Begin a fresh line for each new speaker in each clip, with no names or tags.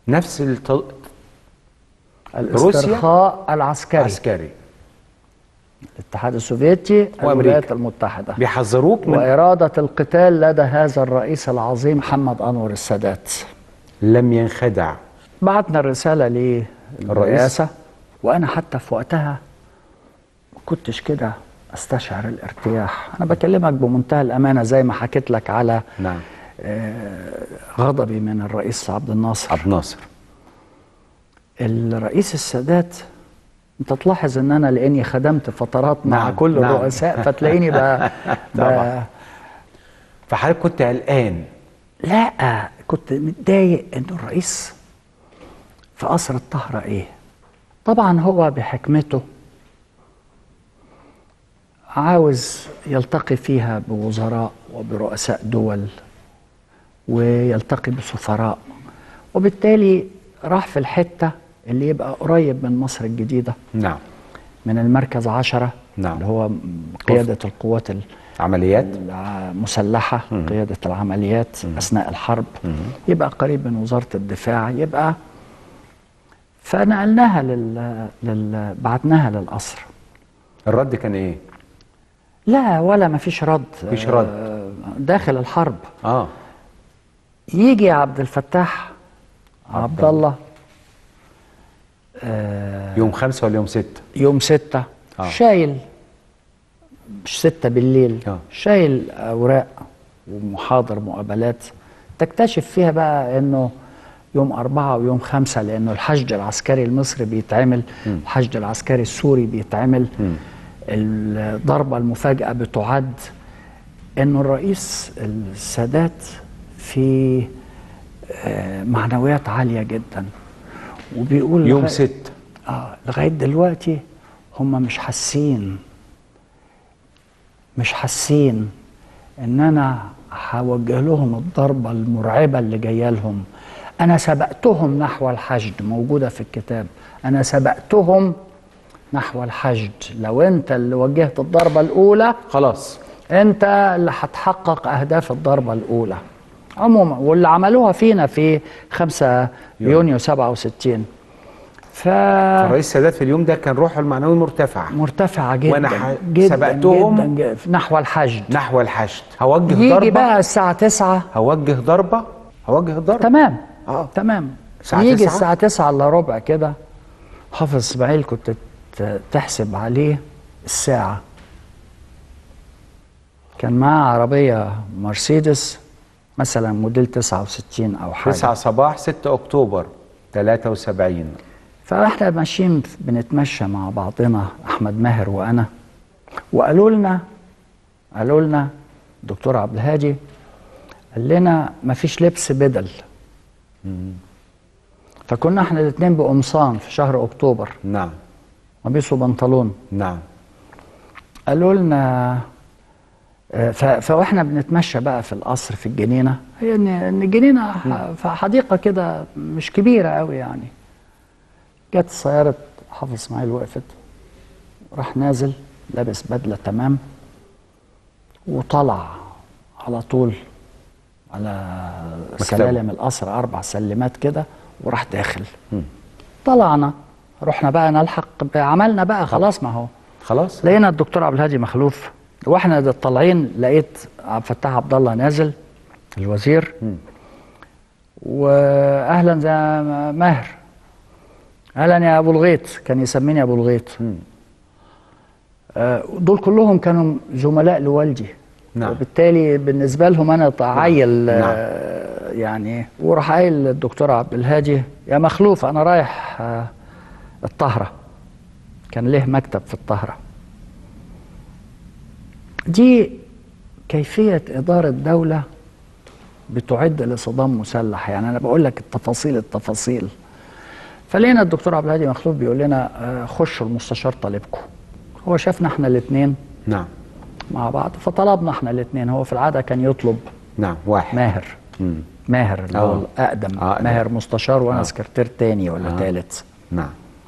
نفس الط...
الاسترخاء العسكري
عسكري
الاتحاد السوفيتي
وأمريكا.
الولايات المتحدة
بيحذروك من
وإرادة القتال لدى هذا الرئيس العظيم محمد أنور السادات
لم ينخدع
بعتنا الرسالة للرئاسة وأنا حتى في وقتها ما كنتش كده استشعر الارتياح أنا بكلمك بمنتهى الأمانة زي ما حكيت لك على
نعم
غضبي من الرئيس عبد الناصر
عبد الناصر
الرئيس السادات انت تلاحظ ان انا لاني خدمت فترات مع
نعم،
كل
نعم.
الرؤساء فتلاقيني ب... ب...
طبعا. فحضرتك كنت قلقان
لا كنت متضايق ان الرئيس في قصر الطهرة ايه طبعا هو بحكمته عاوز يلتقي فيها بوزراء وبرؤساء دول ويلتقي بسفراء وبالتالي راح في الحتة اللي يبقى قريب من مصر الجديدة
نعم
من المركز عشرة
نعم.
اللي هو قيادة القوات ال-
عمليات
المسلحة قيادة العمليات أثناء الحرب يبقى قريب من وزارة الدفاع يبقى فنقلناها لل... لل... بعتناها للقصر
الرد كان ايه
لا ولا ما فيش رد
مفيش رد.
آه، داخل الحرب
اه
يجي عبد الفتاح عبد الله آه،
يوم خمسة ولا يوم ستة
يوم ستة
آه.
شايل مش ستة بالليل
آه.
شايل أوراق ومحاضر مقابلات تكتشف فيها بقى إنه يوم أربعة ويوم خمسة لأنه الحشد العسكري المصري بيتعمل الحشد العسكري السوري بيتعمل الضربة المفاجئة بتعد إنه الرئيس السادات في آه، معنويات عالية جدا وبيقول
يوم
لغاية-
ستة
اه لغايه دلوقتي هم مش حاسين مش حاسين ان انا هوجه لهم الضربه المرعبه اللي جايه لهم انا سبقتهم نحو الحشد موجوده في الكتاب انا سبقتهم نحو الحشد لو انت اللي وجهت الضربه الاولى
خلاص
انت اللي هتحقق اهداف الضربه الاولى عموما واللي عملوها فينا في 5 يونيو 67 ف
الرئيس السادات في اليوم ده كان روحه المعنوي مرتفع
مرتفعه جدا
وأنا ح-
جدا
سبقتهم
جدا جدا نحو الحشد
نحو الحشد هوجه
يجي
ضربة
بقى الساعه 9
هوجه ضربة هوجه ضربة
تمام
آه.
تمام
الساعة
يجي
9
الساعه 9 الا ربع كده حافظ اسماعيل كنت ت- تحسب عليه الساعه كان معاه عربيه مرسيدس مثلا موديل 69 او حاجه
9 صباح 6 اكتوبر 73
فاحنا ماشيين بنتمشى مع بعضنا احمد ماهر وانا وقالوا لنا قالوا لنا الدكتور عبد الهادي قال لنا مفيش لبس بدل فكنا احنا الاثنين بقمصان في شهر اكتوبر
نعم
قميص وبنطلون
نعم
قالوا لنا آه، ف- فاحنا بنتمشى بقى في القصر في الجنينه هي ان إن الجنينه ح- في حديقه كده مش كبيره قوي يعني جت سياره حافظ اسماعيل وقفت راح نازل لابس بدله تمام وطلع على طول على
مكتبه.
سلالم القصر اربع سلمات كده وراح داخل طلعنا رحنا بقى نلحق بعملنا بقى خلاص ما هو
خلاص
لقينا الدكتور عبد الهادي مخلوف واحنا ده طالعين لقيت عبد الفتاح عبد الله نازل الوزير واهلا زي ماهر اهلا يا ابو الغيط كان يسميني ابو الغيط آه، دول كلهم كانوا زملاء لوالدي
نعم.
وبالتالي بالنسبه لهم انا عيل آه، يعني وراح قايل للدكتور عبد الهادي يا مخلوف انا رايح آه، الطهره كان له مكتب في الطهره دي كيفيه اداره دوله بتعد لصدام مسلح يعني انا بقول لك التفاصيل التفاصيل فلقينا الدكتور عبد الهادي مخلوف بيقول لنا آه، خشوا المستشار طالبكم هو شافنا احنا الاثنين
نعم
مع بعض فطلبنا احنا الاثنين هو في العاده كان يطلب
نعم واحد
ماهر
مم.
ماهر اللي هو
آه.
الاقدم
آه، أقدم.
ماهر مستشار وانا
آه.
سكرتير تاني ولا
آه.
ثالث
نعم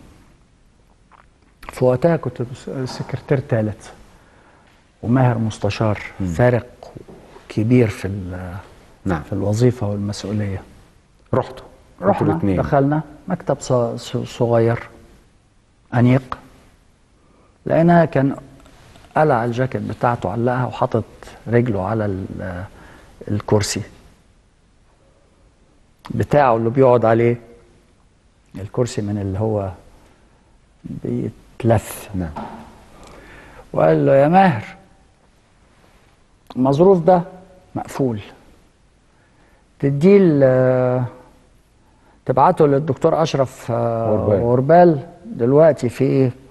في وقتها كنت بس- سكرتير ثالث وماهر مستشار فارق كبير في ال-
نعم
في الوظيفه والمسؤوليه
رحتوا
رحنا
الاتنين.
دخلنا مكتب ص- ص- صغير انيق لقينا كان قلع الجاكيت بتاعته علقها وحاطط رجله على ال- الكرسي بتاعه اللي بيقعد عليه الكرسي من اللي هو بيتلف
نعم
وقال له يا ماهر المظروف ده مقفول تديه ل- تبعته للدكتور اشرف آه،
غربال.
غربال دلوقتي في ايه